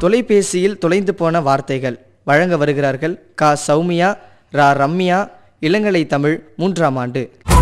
தொலைபேசியில் தொலைந்து போன வார்த்தைகள் வழங்க வருகிறார்கள் கா சௌமியா ரா ரம்யா இளங்கலை தமிழ் மூன்றாம் ஆண்டு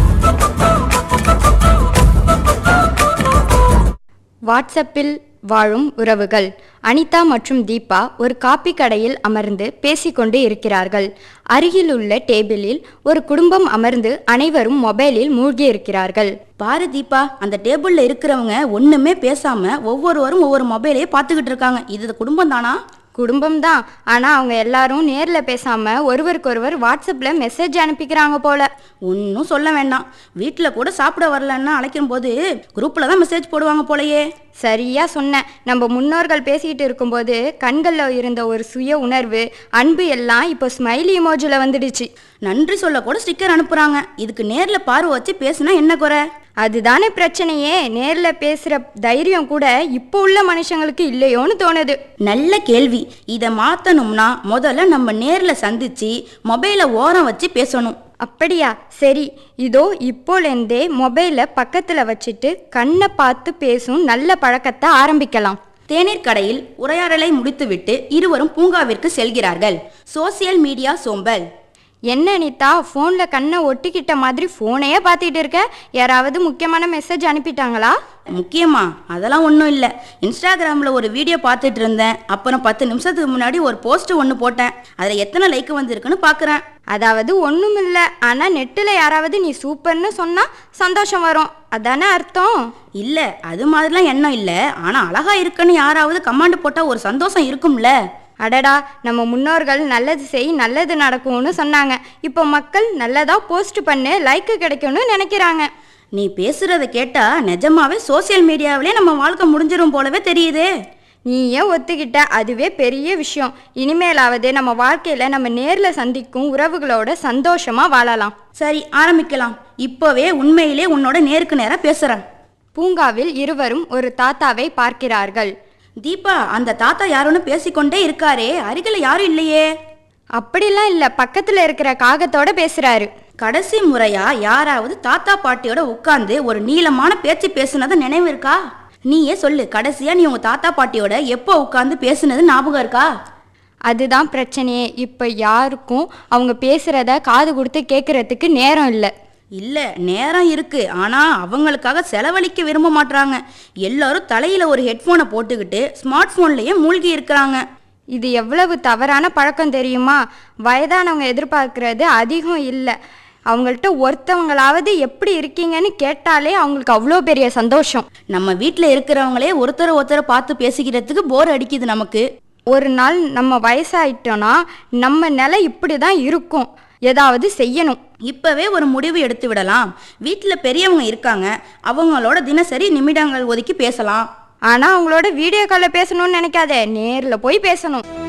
வாட்ஸ்அப்பில் வாழும் உறவுகள் அனிதா மற்றும் தீபா ஒரு காப்பி கடையில் அமர்ந்து பேசிக்கொண்டு இருக்கிறார்கள் அருகிலுள்ள டேபிளில் ஒரு குடும்பம் அமர்ந்து அனைவரும் மொபைலில் மூழ்கி இருக்கிறார்கள் பாரு தீபா அந்த டேபிள்ல இருக்கிறவங்க ஒண்ணுமே பேசாம ஒவ்வொருவரும் ஒவ்வொரு மொபைலையே பார்த்துக்கிட்டு இருக்காங்க இது குடும்பம் தானா குடும்பம் தான் ஆனால் அவங்க எல்லாரும் நேரில் பேசாமல் ஒருவருக்கொருவர் வாட்ஸ்அப்பில் மெசேஜ் அனுப்பிக்கிறாங்க போல ஒன்றும் சொல்ல வேண்டாம் வீட்டில் கூட சாப்பிட வரலன்னா அழைக்கும் போது குரூப்பில் தான் மெசேஜ் போடுவாங்க போலயே சரியா சொன்னேன் நம்ம முன்னோர்கள் பேசிக்கிட்டு இருக்கும்போது கண்களில் இருந்த ஒரு சுய உணர்வு அன்பு எல்லாம் இப்போ ஸ்மைலி இமோஜில் வந்துடுச்சு நன்றி சொல்ல கூட ஸ்டிக்கர் அனுப்புறாங்க இதுக்கு நேரில் பார்வை வச்சு பேசுனா என்ன குறை அதுதானே பிரச்சனையே நேரில் பேசுகிற தைரியம் கூட இப்போ உள்ள மனுஷங்களுக்கு இல்லையோன்னு தோணுது நல்ல கேள்வி இதை மாற்றணும்னா முதல்ல நம்ம நேரில் சந்திச்சு மொபைலை ஓரம் வச்சு பேசணும் அப்படியா சரி இதோ இப்போலேருந்தே மொபைலை பக்கத்தில் வச்சுட்டு கண்ணை பார்த்து பேசும் நல்ல பழக்கத்தை ஆரம்பிக்கலாம் தேநீர் கடையில் உரையாடலை முடித்துவிட்டு இருவரும் பூங்காவிற்கு செல்கிறார்கள் சோசியல் மீடியா சோம்பல் என்ன அனிதா ஃபோனில் கண்ணை ஒட்டிக்கிட்ட மாதிரி ஃபோனையே பார்த்துட்டு இருக்க யாராவது முக்கியமான மெசேஜ் அனுப்பிட்டாங்களா முக்கியமா அதெல்லாம் ஒன்றும் இல்லை இன்ஸ்டாகிராமில் ஒரு வீடியோ பார்த்துட்டு இருந்தேன் அப்புறம் பத்து நிமிஷத்துக்கு முன்னாடி ஒரு போஸ்ட் ஒன்று போட்டேன் அதில் எத்தனை லைக் வந்திருக்குன்னு பார்க்குறேன் அதாவது ஒன்றும் இல்லை ஆனால் நெட்டில் யாராவது நீ சூப்பர்னு சொன்னால் சந்தோஷம் வரும் அதானே அர்த்தம் இல்லை அது மாதிரிலாம் எண்ணம் இல்லை ஆனால் அழகா இருக்குன்னு யாராவது கமாண்ட் போட்டால் ஒரு சந்தோஷம் இருக்கும்ல அடடா நம்ம முன்னோர்கள் நல்லது செய் நல்லது நடக்கும்னு சொன்னாங்க இப்போ மக்கள் நல்லதா போஸ்ட் பண்ணு லைக்கு கிடைக்கும்னு நினைக்கிறாங்க நீ பேசுறத கேட்டா நிஜமாவே சோசியல் மீடியாவிலே நம்ம வாழ்க்கை முடிஞ்சிரும் போலவே தெரியுதே நீ ஏன் ஒத்துக்கிட்ட அதுவே பெரிய விஷயம் இனிமேலாவது நம்ம வாழ்க்கையில் நம்ம நேரில் சந்திக்கும் உறவுகளோட சந்தோஷமாக வாழலாம் சரி ஆரம்பிக்கலாம் இப்போவே உண்மையிலே உன்னோட நேருக்கு நேராக பேசுகிறேன் பூங்காவில் இருவரும் ஒரு தாத்தாவை பார்க்கிறார்கள் தீபா அந்த தாத்தா யாருன்னு பேசிக்கொண்டே இருக்காரே அருகில் யாரும் இல்லையே அப்படிலாம் இல்லை பக்கத்தில் இருக்கிற காகத்தோட பேசுகிறாரு கடைசி முறையா யாராவது தாத்தா பாட்டியோட உட்கார்ந்து ஒரு நீளமான பேச்சு பேசுனது நினைவு இருக்கா நீயே சொல்லு கடைசியா நீ உங்க தாத்தா பாட்டியோட எப்போ உட்கார்ந்து பேசுனது ஞாபகம் இருக்கா அதுதான் பிரச்சனையே இப்போ யாருக்கும் அவங்க பேசுகிறத காது கொடுத்து கேட்குறதுக்கு நேரம் இல்லை இல்ல நேரம் இருக்கு ஆனா அவங்களுக்காக செலவழிக்க விரும்ப மாட்றாங்க எல்லாரும் தலையில ஒரு ஹெட்ஃபோனை போட்டுக்கிட்டு ஸ்மார்ட் போன்லயே மூழ்கி இருக்கிறாங்க இது எவ்வளவு தவறான பழக்கம் தெரியுமா வயதானவங்க எதிர்பார்க்கறது அதிகம் இல்லை அவங்கள்ட்ட ஒருத்தவங்களாவது எப்படி இருக்கீங்கன்னு கேட்டாலே அவங்களுக்கு அவ்வளோ பெரிய சந்தோஷம் நம்ம வீட்டில் இருக்கிறவங்களே ஒருத்தர் ஒருத்தரை பார்த்து பேசிக்கிறதுக்கு போர் அடிக்குது நமக்கு ஒரு நாள் நம்ம வயசாயிட்டோன்னா நம்ம நிலை இப்படி தான் இருக்கும் ஏதாவது செய்யணும் இப்பவே ஒரு முடிவு எடுத்து விடலாம் வீட்டில் பெரியவங்க இருக்காங்க அவங்களோட தினசரி நிமிடங்கள் ஒதுக்கி பேசலாம் ஆனால் அவங்களோட வீடியோ காலில் பேசணும்னு நினைக்காதே நேரில் போய் பேசணும்